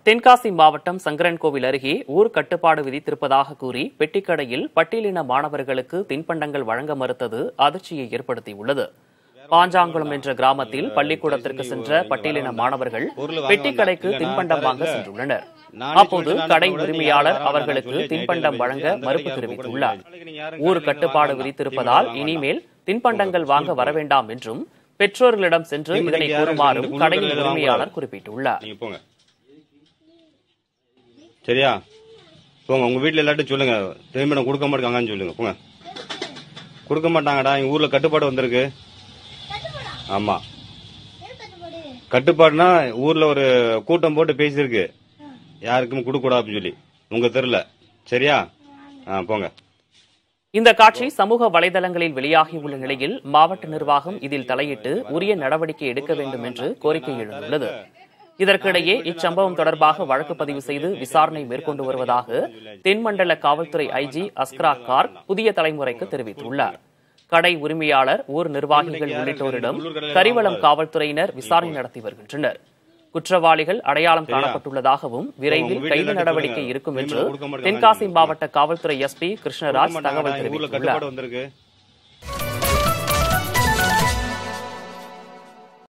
தென்காசி மாவட்டம் சங்கரன்கோவில் அருகே ஊர் கட்டுப்பாடு விதித்திருப்பதாக கூறி பெட்டிக்கடையில் பட்டியலின மாணவர்களுக்கு தின்பண்டங்கள் வழங்க மறுத்தது அதிர்ச்சியை ஏற்படுத்தியுள்ளது பாஞ்சாங்குளம் என்ற கிராமத்தில் பள்ளிக்கூடத்திற்கு சென்ற பட்டியலின மாணவர்கள் பெட்டிக்கடைக்கு தின்பண்டம் வாங்க சென்றுள்ளனர் அப்போது கடை உரிமையாளர் அவர்களுக்கு தின்பண்டம் வழங்க மறுப்பு தெரிவித்துள்ளார் ஊர் கட்டுப்பாடு விதித்திருப்பதால் இனிமேல் தின்பண்டங்கள் வாங்க வரவேண்டாம் என்றும் பெற்றோர்களிடம் சென்று இதனை கூறுமாறும் கடையின் உரிமையாளர் குறிப்பிட்டுள்ளார் நீங்க போங்க சரியா போங்க உங்க வீட்ல எல்லாட்டும் சொல்லுங்க தின்பண்டம் கொடுக்க மாட்டாங்கன்னு சொல்லுங்க போங்க கொடுக்க மாட்டாங்கடா எங்க ஊர்ல கட்டுப்பாடு வந்திருக்கு ஆமா கட்டுப்பாடுனா ஊர்ல ஒரு கூட்டம் போட்டு பேசியிருக்கு யாருக்கும் கொடுக்க கூடாதுன்னு சொல்லி உங்க தெருல சரியா ஆ போங்க இந்த காட்சி சமூக வலைதளங்களில் வெளியாகியுள்ள நிலையில் மாவட்ட நிர்வாகம் இதில் தலையிட்டு உரிய நடவடிக்கை எடுக்க வேண்டும் என்று கோரிக்கை எழுந்துள்ளது இதற்கிடையே இச்சம்பவம் தொடர்பாக வழக்கு பதிவு செய்து விசாரணை மேற்கொண்டு வருவதாக தென்மண்டல காவல்துறை ஐஜி அஸ்கரா கார்க் புதிய தலைமுறைக்கு தெரிவித்துள்ளார் கடை உரிமையாளர் ஊர் நிர்வாகிகள் உள்ளிட்டோரிடம் கரிவளம் காவல்துறையினர் விசாரணை நடத்தி வருகின்றனர் குற்றவாளிகள் அடையாளம் காணப்பட்டுள்ளதாகவும் விரைவில் கைது நடவடிக்கை இருக்கும் என்று தென்காசி மாவட்ட காவல்துறை எஸ்பி கிருஷ்ணராஜ் தகவல் ஊர்ல தெரிவித்துள்ளார் கட்டுப்பாடு வந்திருக்கு